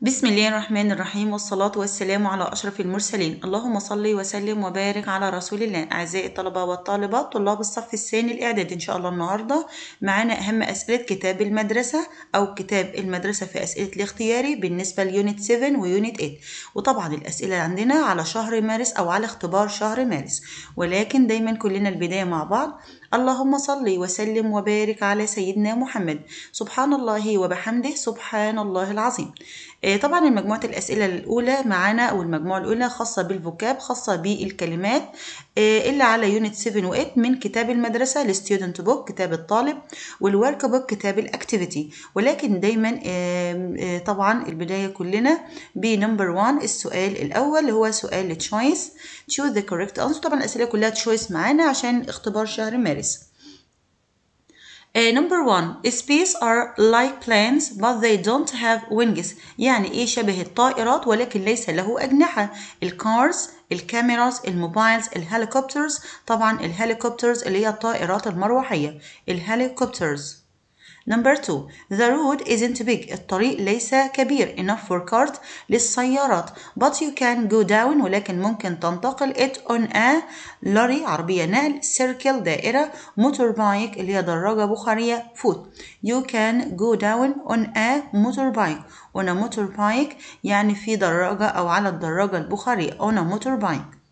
بسم الله الرحمن الرحيم والصلاة والسلام على أشرف المرسلين اللهم صل وسلم وبارك على رسول الله أعزائي الطلبة والطالبات طلاب الصف الثاني الإعداد إن شاء الله النهاردة معانا أهم أسئلة كتاب المدرسة أو كتاب المدرسة في أسئلة الاختياري بالنسبة ليونت 7 ويونت 8 وطبعا الأسئلة عندنا على شهر مارس أو على اختبار شهر مارس ولكن دايما كلنا البداية مع بعض اللهم صل وسلم وبارك على سيدنا محمد سبحان الله وبحمده سبحان الله العظيم طبعا المجموعة الأسئلة الأولى معانا أو المجموعة الأولى خاصة بالفوكاب خاصة بالكلمات اللي على يونت 7 و 8 من كتاب المدرسة الستودنت بوك كتاب الطالب والورك بوك كتاب الأكتيفيتي ولكن دايما طبعا البداية كلنا بنمبر 1 السؤال الأول هو سؤال تشويس choose the correct answer طبعا الأسئلة كلها تشويس معانا عشان اختبار شهر مارس Uh, number one, space are like planes but they don't have wings. يعني إيه شبه الطائرات ولكن ليس له أجنحة. الكارز، الكاميراز، الموبايلز، الهليكوبترز. طبعا الهليكوبترز اللي هي الطائرات المروحية. الهليكوبترز. Number two, the road isn't big. الطريق ليس كبير enough for cars للسيارات. But you can go down ولكن ممكن تنتقل it on a lorry عربية نقل circle دائرة motorbike اللي هي دراجة بخارية foot. You can go down on a motorbike. on a motorbike يعني في دراجة أو على الدراجة البخارية on a motorbike.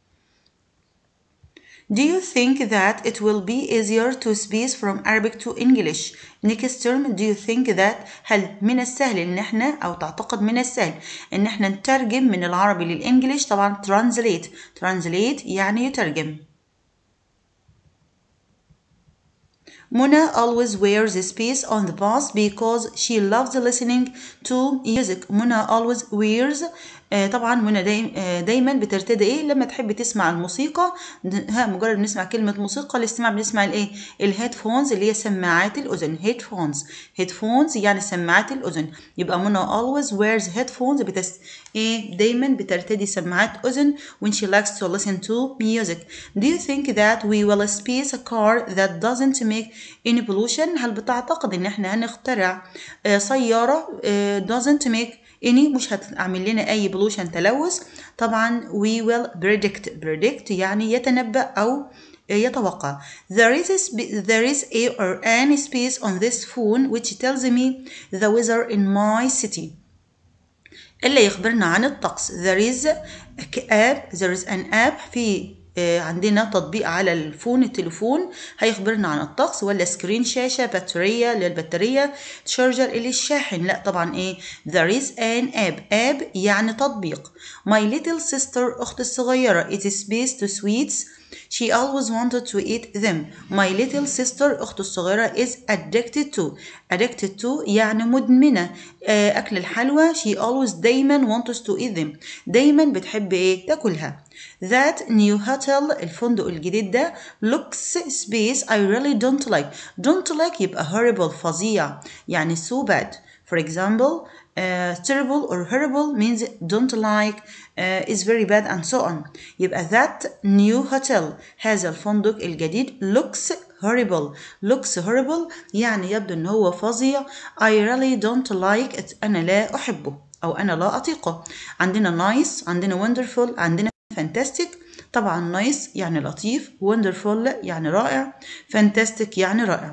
Do you think that it will be easier to speak from Arabic to English next term? Do you think that هل من السهل إن إحنا أو تعتقد من السهل إن إحنا نترجم من العربي للإنجليش طبعا translate translate يعني يترجم. Mona always wears a space on the bus because she loves listening to music. Mona always wears طبعا منى دايم دايما بترتدي ايه لما تحب تسمع الموسيقى ها مجرد بنسمع كلمه موسيقى الاستماع بنسمع الايه الهيدفونز اللي هي سماعات الاذن هيدفونز هيدفونز يعني سماعات الاذن يبقى منى always wears headphones بتس ايه دايما بترتدي سماعات اذن when she likes to listen to music do you think that we will space a car that doesn't make any pollution هل بتعتقد ان احنا هنخترع سياره doesn't make اني مش هتعمل لنا اي بولوشن تلوث طبعا we will predict predict يعني يتنبأ او يتوقع there is a there is a or an space on this phone which tells me the weather in my city اللي يخبرنا عن الطقس there is app there is an app في عندنا تطبيق على الفون التليفون هيخبرنا عن الطقس ولا سكرين شاشة بطارية للبطارية تشارجر اللي الشاحن لا طبعا ايه there is an app app يعني تطبيق my little sister أخت الصغيرة is space to sweets She always wanted to eat them. My little sister أخت الصغيرة is addicted to. Addicted to يعني مدمنة أكل الحلوى. She always دايما wants to eat them. دايما بتحب إيه؟ تاكلها. That new hotel الفندق الجديد ده looks space I really don't like. Don't like يبقى horrible فظيع يعني so bad. For example, uh, terrible or horrible means don't like uh, is very bad and so on. يبقى that new hotel هذا الفندق الجديد looks horrible looks horrible يعني يبدو ان هو فظيع I really don't like it أنا لا أحبه أو أنا لا أطيقه عندنا nice عندنا wonderful عندنا fantastic طبعا nice يعني لطيف wonderful يعني رائع fantastic يعني رائع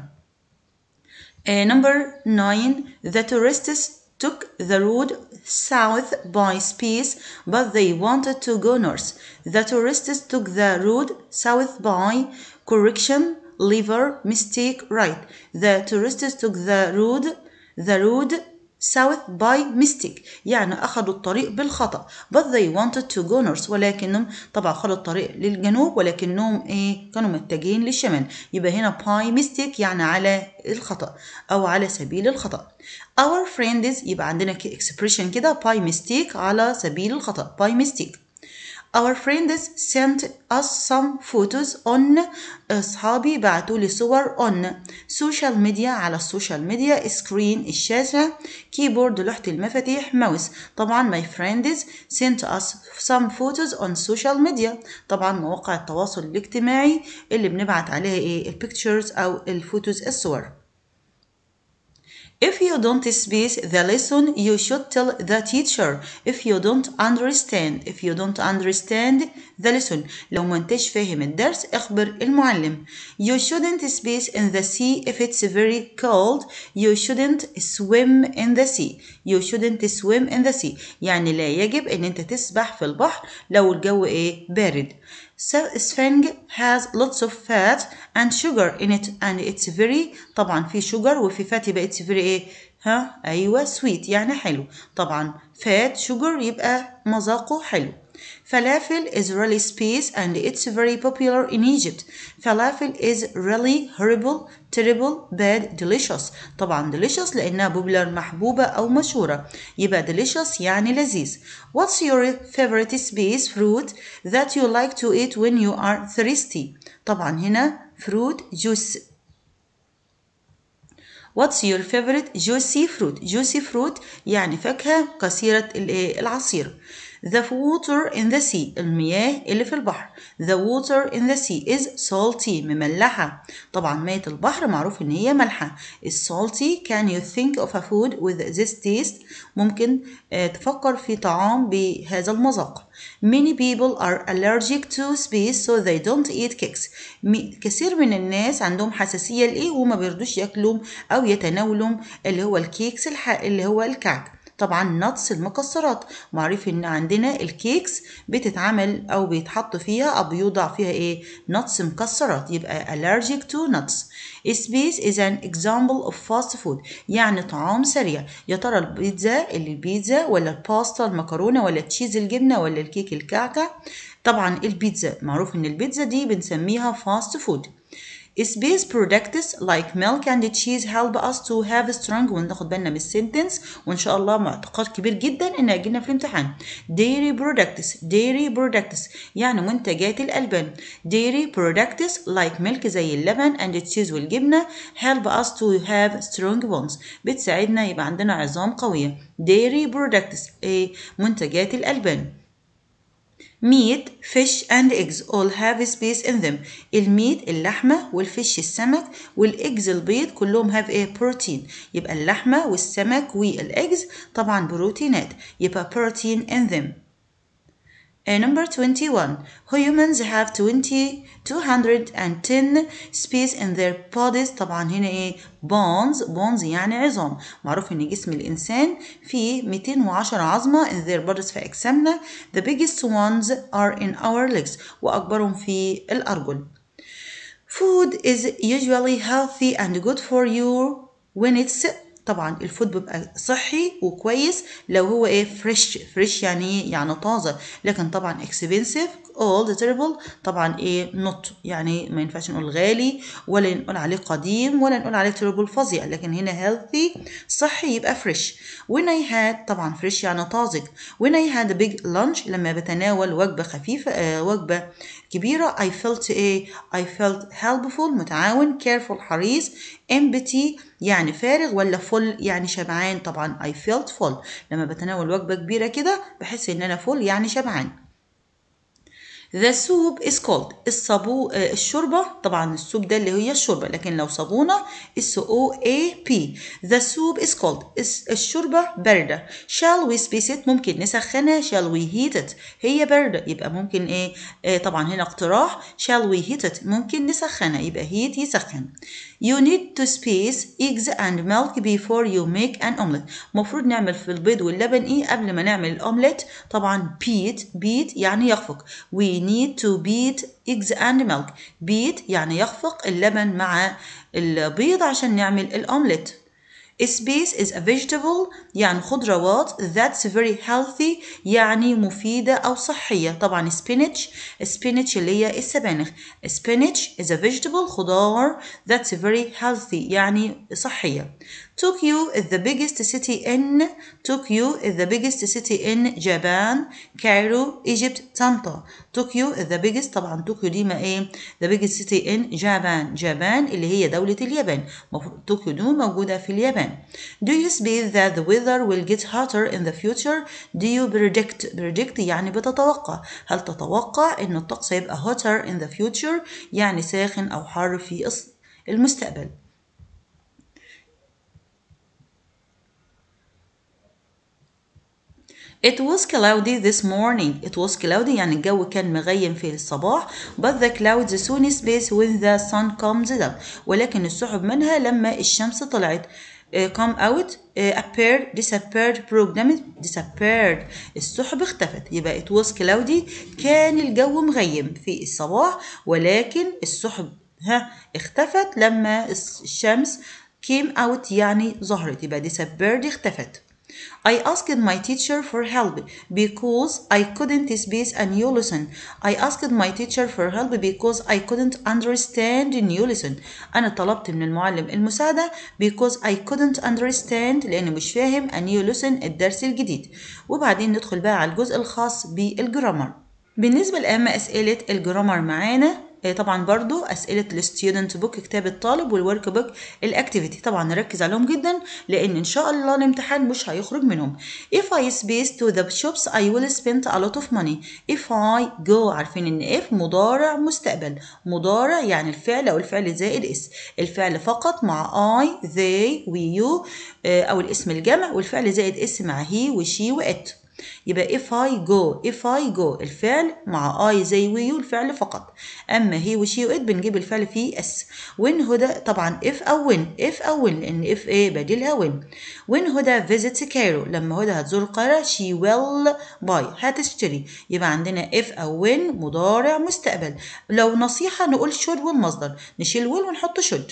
uh, number nine the tourists took the road south by space but they wanted to go north the tourists took the road south by correction liver mistake right the tourists took the road the road south by mistake يعني أخذوا الطريق بالخطأ but they wanted to go north ولكنهم طبعا خدوا الطريق للجنوب ولكنهم إيه كانوا متجهين للشمال يبقى هنا by mistake يعني على الخطأ أو على سبيل الخطأ our friends يبقى عندنا expression كده by mistake على سبيل الخطأ by mistake Our friends sent us some photos on أصحابي بعتوا لي صور on social media على السوشيال ميديا screen الشاشة keyboard لوحة المفاتيح mouse طبعا my friends sent us some photos on social media طبعا مواقع التواصل الاجتماعي اللي بنبعت عليها ايه البيكتشرز أو الفوتوز الصور If you don't speak the lesson, you should tell the teacher. If you don't understand, if you don't understand the lesson. لو ما انتش فاهم الدرس اخبر المعلم. You shouldn't speak in the sea if it's very cold. You shouldn't swim in the sea. You shouldn't swim in the sea. يعني لا يجب ان انت تسبح في البحر لو الجو ايه بارد. So Sphinx has lots of fat and sugar in it and it's very طبعا في sugar وفي fat يبقى it's very ايه ها ايوه sweet يعني حلو طبعا fat sugar يبقى مذاقه حلو Falafel is really spicy and it's very popular in Egypt. Falafel is really horrible, terrible, bad, delicious. طبعا delicious لأنها popular محبوبة أو مشهورة. يبقى delicious يعني لذيذ. What's your favorite spice fruit that you like to eat when you are thirsty? طبعا هنا fruit juice What's your favorite juicy fruit? Juicy fruit يعني فاكهة كثيرة العصير. The water in the sea المياه اللي في البحر. The water in the sea is salty مملحة. طبعا مياه البحر معروف إن هي مالحة. is salty. Can you think of a food with this taste? ممكن تفكر في طعام بهذا المذاق. Many people are allergic to spice so they don't eat cakes. كثير من الناس عندهم حساسية لإيه وما بيرضوش ياكلوا أو يتناولوا اللي هو الكيكس الح... اللي هو الكعك. طبعا نتس المكسرات معروف ان عندنا الكيكس بتتعمل او بيتحط فيها او بيوضع فيها ايه نتس مكسرات يبقى allergic to nuts Space is an example of fast food يعني طعام سريع يا ترى البيتزا اللي البيتزا ولا الباستا المكرونه ولا التشيز الجبنه ولا الكيك الكعكه طبعا البيتزا معروف ان البيتزا دي بنسميها fast food Space products like milk and cheese help us to have strong وناخد بالنا من السنتنس وان شاء الله معتقد كبير جدا ان هيجينا في الامتحان dairy products dairy products يعني منتجات الالبان dairy products like milk زي اللبن and cheese والجبنه help us to have strong bones بتساعدنا يبقى عندنا عظام قويه dairy products ايه منتجات الالبان meat, fish and eggs all have space in them. الميت اللحمة والفيش السمك والإجز البيض كلهم have a protein. يبقى اللحمة والسمك والإجز طبعا بروتينات. يبقى protein in them. Uh, number 21. Humans have 20 210 space in their bodies طبعا هنا ايه bones bones يعني عظام معروف ان جسم الانسان فيه 210 عظمة in their bodies في اجسامنا the biggest ones are in our legs واكبرهم في الارجل food is usually healthy and good for you when it's طبعا الفود بيبقى صحي وكويس لو هو ايه فريش فريش يعني ايه يعني طازه لكن طبعا اكسبنسيف اولد terrible طبعا ايه نوت يعني ما ينفعش نقول غالي ولا نقول عليه قديم ولا نقول عليه terrible فظيع لكن هنا healthy صحي يبقى فريش when I had طبعا فريش يعني طازج when I had a big lunch لما بتناول وجبه خفيفه آه وجبه كبيره I felt ايه I felt helpful متعاون careful حريص empty يعني فارغ ولا full يعني شبعان طبعا I felt full لما بتناول وجبة كبيرة كده بحس ان انا full يعني شبعان The soup is called الصابو الشوربة طبعا السوب ده اللي هي الشوربة لكن لو صابونة اس O A P The soup is called الشوربة باردة Shall we spice it ممكن نسخنها Shall we heat it هي باردة يبقى ممكن ايه, إيه طبعا هنا اقتراح Shall we heat it ممكن نسخنها يبقى heat يسخن You need to space eggs and milk before you make an omelet. المفروض نعمل في البيض واللبن ايه قبل ما نعمل الاومليت طبعا beat beat يعني يخفق. We need to beat eggs and milk. beat يعني يخفق اللبن مع البيض عشان نعمل الاومليت. Space is a vegetable يعني خضروات that's very healthy يعني مفيدة أو صحية طبعا spinach spinach اللي هي السبانخ spinach is a vegetable خضار that's very healthy يعني صحية Tokyo is the biggest city in Tokyo is the biggest city in Japan Cairo Egypt Tanta Tokyo is the biggest طبعا طوكيو دي ما ايه the biggest city in Japan Japan اللي هي دولة اليابان طوكيو دي موجودة في اليابان Do you speak that the weather will get hotter in the future Do you predict predict يعني بتتوقع هل تتوقع ان الطقس هيبقى hotter in the future يعني ساخن او حار في المستقبل It was cloudy this morning. It was cloudy يعني الجو كان مغيم في الصباح. But the clouds soon space when the sun comes up. ولكن السحب منها لما الشمس طلعت. Uh, come out uh, appeared disappeared programmed disappeared السحب اختفت يبقى it was cloudy كان الجو مغيم في الصباح ولكن السحب ها اختفت لما الشمس came out يعني ظهرت يبقى disappeared اختفت I asked my teacher for help because I couldn't space a new lesson. I asked my teacher for help because I couldn't understand a new lesson. أنا طلبت من المعلم المساعدة because I couldn't understand لأني مش فاهم a new lesson الدرس الجديد. وبعدين ندخل بقى على الجزء الخاص بالجرامر. بالنسبة لأهم أسئلة الجرامر معانا طبعا برضو أسئلة الستودنت بوك كتاب الطالب والورك بوك الأكتيفيتي طبعا نركز عليهم جدا لأن إن شاء الله الامتحان مش هيخرج منهم If I space to the shops I will spend a lot of money If I go عارفين إن if مضارع مستقبل مضارع يعني الفعل أو الفعل زائد اس الفعل فقط مع I they we you أو الاسم الجمع والفعل زائد اس مع he وشي وات يبقى if I go if I go الفعل مع I زي we you الفعل فقط أما هي وشي وإت بنجيب الفعل فيه اس when هدى طبعا if أو when if أو when لأن if إيه بديلها when when هدى visits كايرو لما هدى هتزور القاهرة she will buy هتشتري يبقى عندنا if أو when مضارع مستقبل لو نصيحة نقول should والمصدر نشيل will ونحط should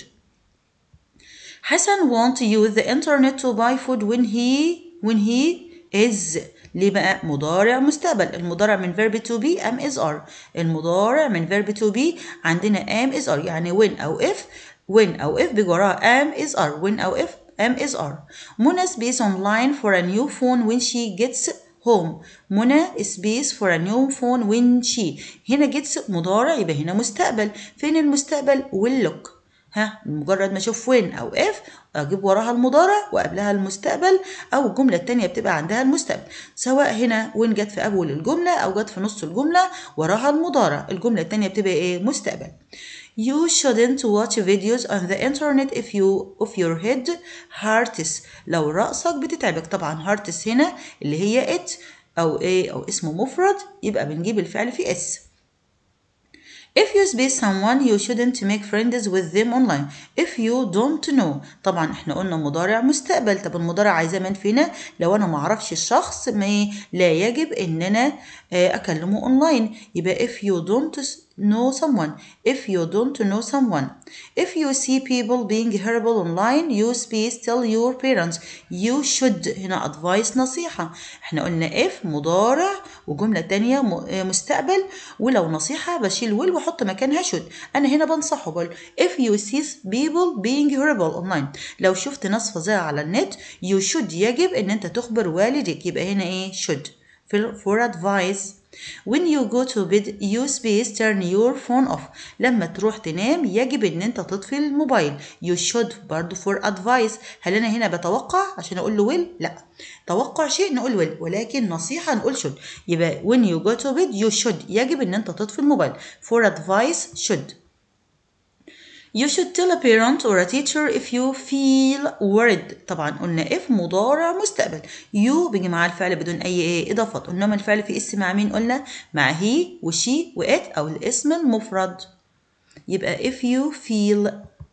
حسن want to use the internet to buy food when he when he is ليه بقى مضارع مستقبل المضارع من verb to be am is are المضارع من verb to be عندنا am is are يعني when أو if when أو if بيجي وراها am is are when أو if am is are منى space online for a new phone when she gets home منى space for a new phone when she هنا gets مضارع يبقى هنا مستقبل فين المستقبل will look ها مجرد ما اشوف وين او اف اجيب وراها المضارع وقبلها المستقبل او الجمله الثانيه بتبقى عندها المستقبل سواء هنا وين جت في اول الجمله او جت في نص الجمله وراها المضارع الجمله الثانيه بتبقى ايه مستقبل You shouldn't watch videos on the internet if you if your head hurts لو رأسك بتتعبك طبعا hurts هنا اللي هي it أو ايه أو اسمه مفرد يبقى بنجيب الفعل في اس If you space someone you shouldn't make friends with them online. If you don't know طبعا احنا قلنا مضارع مستقبل طب المضارع عايزاه من فينا لو انا ما اعرفش الشخص ما لا يجب ان انا اكلمه اونلاين يبقى if you don't know someone if you don't know someone if you see people being horrible online you space tell your parents you should هنا advice نصيحة احنا قلنا if مضارع وجملة تانية مستقبل ولو نصيحة بشيل will واحط مكانها should انا هنا بنصحه بقول if you see people being horrible online لو شفت ناس فظيعة على النت you should يجب ان انت تخبر والدك يبقى هنا ايه should for advice When you go to bed you space turn your phone off لما تروح تنام يجب ان انت تطفي الموبايل you should برضو for advice هل انا هنا بتوقع عشان اقول له will لا توقع شيء نقول will ولكن نصيحة نقول should يبقى when you go to bed you should يجب ان انت تطفي الموبايل for advice should You should tell a parent or a teacher if you feel worried طبعا قلنا if مضارع مستقبل you بيجي معاه الفعل بدون اي ايه اضافات انما الفعل في اسم مع مين قلنا مع he وشي وات او الاسم المفرد يبقى if you feel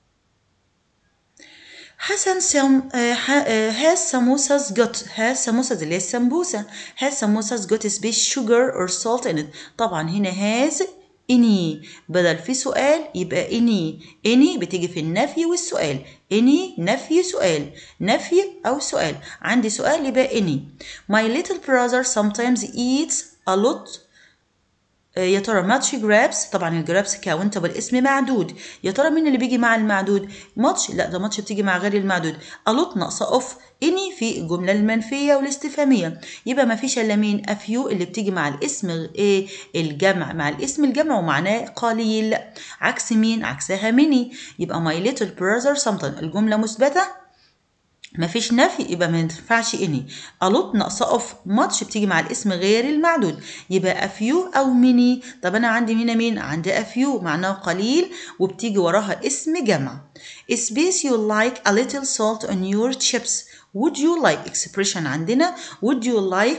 حسن سم has samosas got has samosas اللي هي السمبوسة has samosas got space sugar or salt in it طبعا هنا has إني بدل في سؤال يبقى إني إني بتيجي في النفي والسؤال إني نفي سؤال نفي أو سؤال عندي سؤال يبقى إني My little brother sometimes eats a lot يا ترى ماتش جرابس طبعا الجرابس كاونتبل اسم معدود يا ترى مين اللي بيجي مع المعدود ماتش لا ده ماتش بتيجي مع غير المعدود الوت ناقصه اوف اني في الجمله المنفيه والاستفهاميه يبقى ما فيش الا مين افيو اللي بتيجي مع الاسم ايه الجمع مع الاسم الجمع ومعناه قليل عكس مين عكسها ميني يبقى my little brother sometimes الجمله مثبته مفيش نفي يبقى ما ينفعش اني الوت ناقصه اوف ماتش بتيجي مع الاسم غير المعدود يبقى افيو او ميني طب انا عندي مين مين عندي افيو معناه قليل وبتيجي وراها اسم جمع space you like a little salt on your chips would you like expression عندنا would you like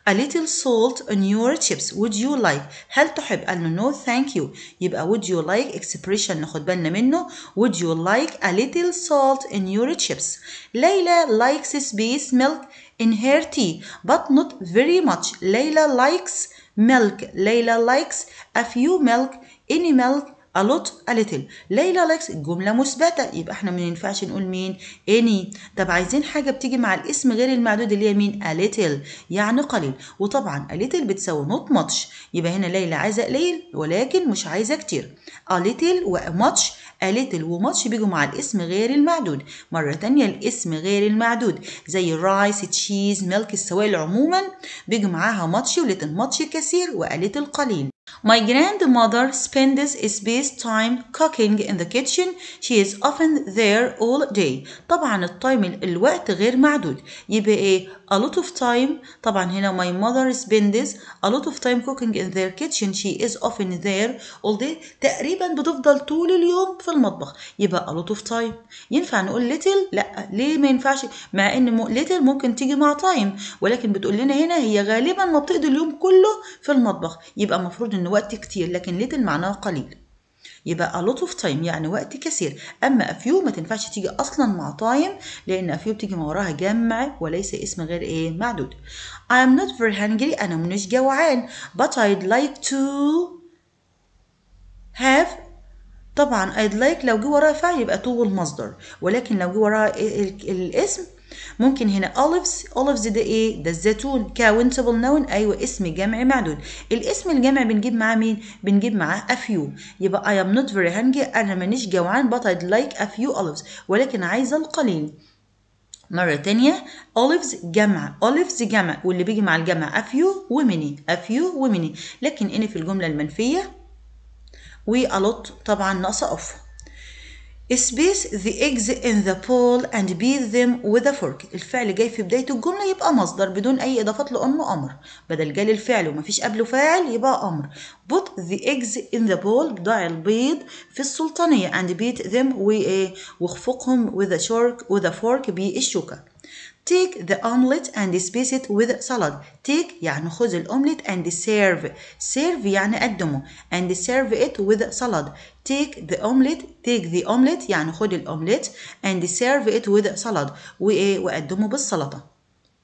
a little salt on your chips would you like هل تحب قال له no thank you يبقى would you like expression ناخد بالنا منه would you like a little salt in your chips ليلى likes space milk in her tea but not very much ليلى likes milk ليلى likes a few milk any milk a lot a little ليلى likes جملة مثبتة يبقى احنا ما ينفعش نقول مين any طب عايزين حاجة بتيجي مع الاسم غير المعدود اللي هي مين a little يعني قليل وطبعا a little بتساوي not much يبقى هنا ليلى عايزة قليل ولكن مش عايزة كتير a little و much a little و much بيجوا مع الاسم غير المعدود مرة تانية الاسم غير المعدود زي رايس تشيز ميلك السوائل عموما بيجوا معاها much و little much كثير و a little قليل My grandmother spends space time cooking in the kitchen. She is often there all day. طبعا التايم الوقت غير معدود يبقى ايه a lot of time طبعا هنا my mother spends a lot of time cooking in their kitchen. She is often there all day. تقريبا بتفضل طول اليوم في المطبخ يبقى a lot of time ينفع نقول little لا ليه ما ينفعش مع ان little ممكن تيجي مع time ولكن بتقول لنا هنا هي غالبا ما بتقضي اليوم كله في المطبخ يبقى المفروض ان وقت كتير لكن little معناها قليل يبقى a lot of time يعني وقت كثير اما a few ما تنفعش تيجي اصلا مع time لان a few بتيجي ما وراها جمع وليس اسم غير ايه معدود I am not very hungry انا مش جوعان but I'd like to have طبعا I'd like لو جه وراها فعل يبقى to المصدر ولكن لو جه وراها الاسم ممكن هنا olives olives ده ايه ده الزيتون countable noun ايوه اسم جمع معدود الاسم الجمع بنجيب معاه مين بنجيب معاه a few يبقى I am not very hungry انا مانيش جوعان but I'd like a few olives ولكن عايزه القليل مرة تانية olives جمع olives جمع واللي بيجي مع الجمع a few ومني a few ومني لكن ان في الجملة المنفية و a lot طبعا ناقصة off Space the eggs in the bowl and beat them with a fork. الفعل جاي في بداية الجملة يبقى مصدر بدون أي إضافات لأنه أمر. بدل جاي للفعل ومفيش قبله فاعل يبقى أمر. Put the eggs in the bowl. ضع البيض في السلطانية and beat them واخفقهم with a fork with a fork بالشوكة. Take the omelet and space it with salad. Take يعني خذ الأومليت and serve. Serve يعني قدمه and serve it with salad. Take the omelet take the omelet يعني خذ الأومليت and serve it with salad وإيه وقدمه بالسلطة.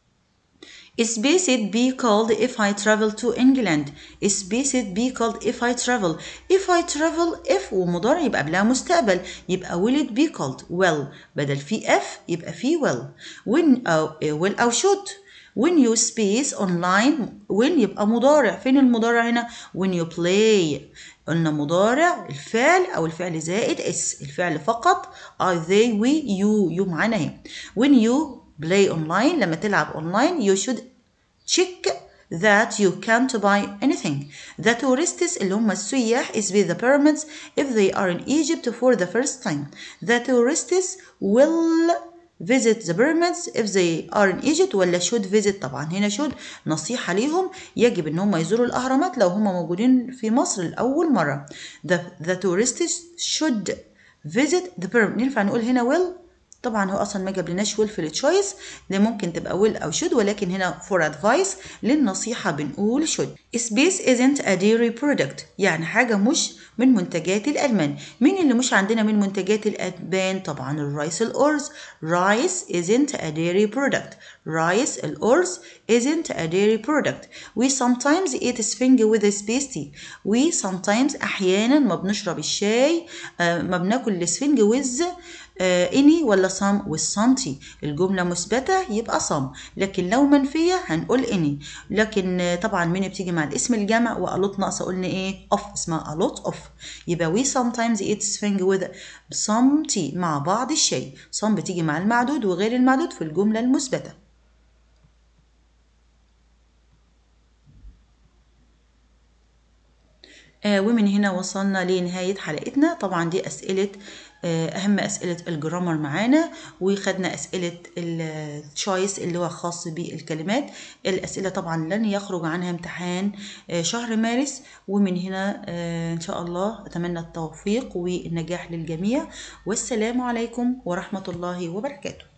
Space it be called if I travel to England. Space it be called if I travel. If I travel if ومضارع يبقى قبلها مستقبل يبقى will it be called well بدل في if يبقى في will when أو will أو should when you space online when يبقى مضارع فين المضارع هنا when you play قلنا مضارع الفعل او الفعل زائد اس الفعل فقط I they we you you معانا اهي when you play online لما تلعب online you should check that you can't buy anything. The tourists اللي هم السياح is with the pyramids if they are in Egypt for the first time. The tourists will visit the pyramids if they are in Egypt ولا should visit طبعا هنا should نصيحة ليهم يجب ان هم يزوروا الأهرامات لو هم موجودين في مصر لأول مرة. The, the tourists should visit the pyramid. ينفع نقول هنا will طبعا هو اصلا ما جابلناش will في التشويس ده ممكن تبقى will او should ولكن هنا for advice للنصيحه بنقول should space isn't a dairy product يعني حاجه مش من منتجات الالمان مين اللي مش عندنا من منتجات الالمان طبعا الرايس الارز rice isn't a dairy product rice الارز isn't a dairy product we sometimes eat sphinx with a space tea we sometimes احيانا ما بنشرب الشاي ما بناكل السفنج with اني ولا صم والصمتي الجملة مثبتة يبقى صم لكن لو منفية هنقول اني لكن طبعا مين بتيجي مع الاسم الجمع وألوت ناقصة قلنا ايه اوف اسمها ألوت اوف يبقى we sometimes eat sphinx with some tea مع بعض الشيء some بتيجي مع المعدود وغير المعدود في الجملة المثبتة آه ومن هنا وصلنا لنهاية حلقتنا طبعا دي أسئلة آه أهم أسئلة الجرامر معانا وخدنا أسئلة التشويس اللي هو خاص بالكلمات الأسئلة طبعا لن يخرج عنها امتحان آه شهر مارس ومن هنا إن شاء الله أتمنى التوفيق والنجاح للجميع والسلام عليكم ورحمة الله وبركاته